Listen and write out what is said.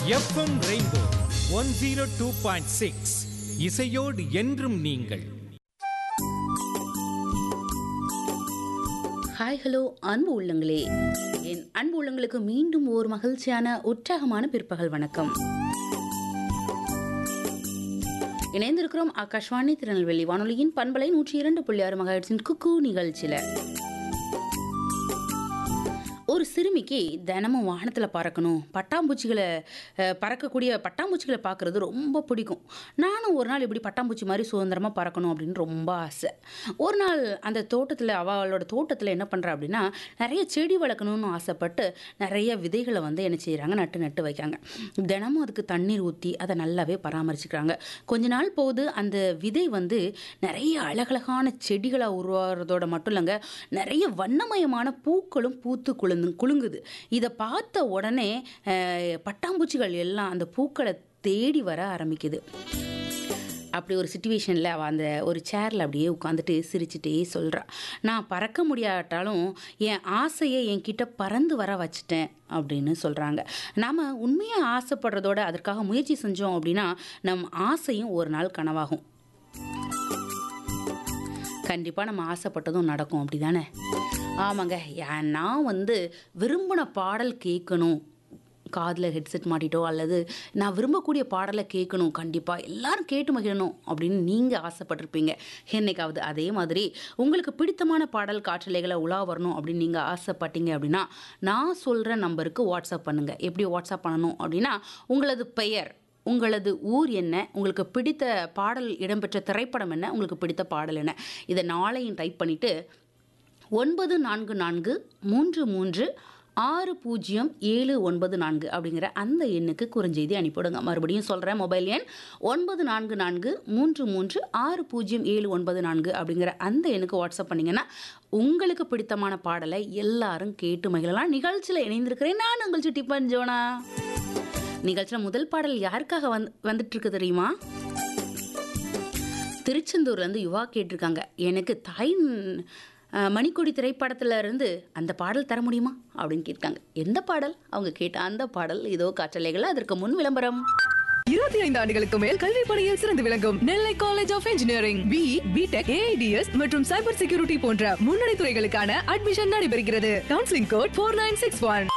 FM rainbow one zero two point six இசையோடு என்றும் நீங்கள் ஹாய் ஹலோ அன்பு உள்ளங்களே என் அன்பு உள்ளங்களுக்கு மீண்டும் ஒரு மகிழ்ச்சியான உற்சாகமான பிற்பகல் வணக்கம் இணைந்திருக்கிறோம் ஆகாஷ்வாணி திருநெல்வேலி வானொலியின் பண்பலை நூற்றி இரண்டு புள்ளி ஆறு மகாட்சின் குக்கு நிகழ்ச்சியில ஒரு சிறுமிக்கு தினமும் வானத்தில் பறக்கணும் பட்டாம்பூச்சிகளை அஹ், பறக்கக்கூடிய பட்டாம்பூச்சிகளை பார்க்குறது ரொம்ப பிடிக்கும் நானும் ஒரு நாள் இப்படி பட்டாம்பூச்சி மாதிரி சுதந்திரமாக பறக்கணும் அப்படின்னு ரொம்ப ஆசை ஒரு நாள் அந்த தோட்டத்தில் அவளோட தோட்டத்தில் என்ன பண்ணுறா அப்படின்னா நிறைய செடி வளர்க்கணும்னு ஆசைப்பட்டு நிறைய விதைகளை வந்து என்ன செய்கிறாங்க நட்டு நட்டு வைக்காங்க தினமும் அதுக்கு தண்ணீர் ஊற்றி அதை நல்லாவே பராமரிச்சுக்கிறாங்க கொஞ்ச நாள் போகுது அந்த விதை வந்து நிறைய அழகழகான செடிகளாக உருவாகிறதோட மட்டும் இல்லைங்க நிறைய வண்ணமயமான பூக்களும் பூத்து குலுந்து குலுங்குது இதை பார்த்த உடனே அஹ், பட்டாம்பூச்சிகள் எல்லாம் அந்த பூக்களை தேடி வர ஆரம்பிக்குது அப்படி ஒரு சுச்சுவேஷனில் அவள் அந்த ஒரு சேரில் அப்படியே உட்காந்துட்டு சிரிச்சுட்டே சொல்கிறா நான் பறக்க முடியாட்டாலும் என் ஆசையை என்கிட்ட பறந்து வர வச்சுட்டேன் அப்படின்னு சொல்கிறாங்க நாம் உண்மையாக ஆசைப்படுறதோட அதற்காக முயற்சி செஞ்சோம் அப்படின்னா நம் ஆசையும் ஒரு நாள் கனவாகும் கண்டிப்பாக நம்ம ஆசைப்பட்டதும் நடக்கும் அப்படி தானே ஆமாங்க யா- நான் வந்து விரும்பின பாடல் கேட்கணும் காதில் ஹெட்செட் மாட்டிட்டோ அல்லது நான் விரும்பக்கூடிய பாடலை கேட்கணும் கண்டிப்பாக எல்லாரும் கேட்டு மகிழணும் அப்படின்னு நீங்கள் ஆசைப்பட்டிருப்பீங்க என்னைக்காவது அதே மாதிரி உங்களுக்கு பிடித்தமான பாடல் காற்றலைகளை உலா வரணும் அப்படின்னு நீங்கள் ஆசைப்பட்டீங்க அப்படின்னா நான் சொல்கிற நம்பருக்கு வாட்ஸ்அப் பண்ணுங்கள் எப்படி வாட்ஸ்அப் பண்ணணும் அப்படின்னா உங்களது பெயர் உங்களது ஊர் என்ன உங்களுக்கு பிடித்த பாடல் இடம்பெற்ற திரைப்படம் என்ன உங்களுக்கு பிடித்த பாடல் என்ன இதை நாளையும் டைப் பண்ணிவிட்டு ஒன்பது நான்கு நான்கு மூன்று மூன்று ஆறு பூஜ்ஜியம் ஏழு ஒன்பது நான்கு அப்படிங்கிற அந்த எண்ணுக்கு குறுஞ்செய்தி அனுப்பிவிடுங்க மறுபடியும் சொல்கிறேன் மொபைல் எண் ஒன்பது நான்கு நான்கு மூன்று மூன்று ஆறு பூஜ்ஜியம் ஏழு ஒன்பது நான்கு அப்படிங்கிற அந்த எண்ணுக்கு வாட்ஸ்அப் பண்ணிங்கன்னா உங்களுக்கு பிடித்தமான பாடலை எல்லாரும் கேட்டு மகிழலாம் நிகழ்ச்சியில் இணைந்திருக்கிறேன் நான் உங்கள் சுட்டி பஞ்சோனா நிகழ்ச்சியில் முதல் பாடல் யாருக்காக வந்து வந்துட்டு இருக்கு தெரியுமா திருச்செந்தூர்லேருந்து யுவா கேட்டிருக்காங்க எனக்கு தாய் அஹ், மணிக்கொடி திரைப்படத்துல இருந்து அந்த பாடல் தர முடியுமா அப்படின்னு கேட்காங்க எந்த பாடல் அவங்க கேட்ட அந்த பாடல் இதோ காற்றலைகள் அதற்கு முன் விளம்பரம் இருபத்தி ஐந்து ஆண்டுகளுக்கு மேல் கல்வி பணியில் சிறந்து விளங்கும் Nellai college of engineering B BTech AIDS மற்றும் சைபர் செக்யூரிட்டி போன்ற முன்னணி துறைகளுக்கான அட்மிஷன் நடைபெறுகிறது counselling code four nine six one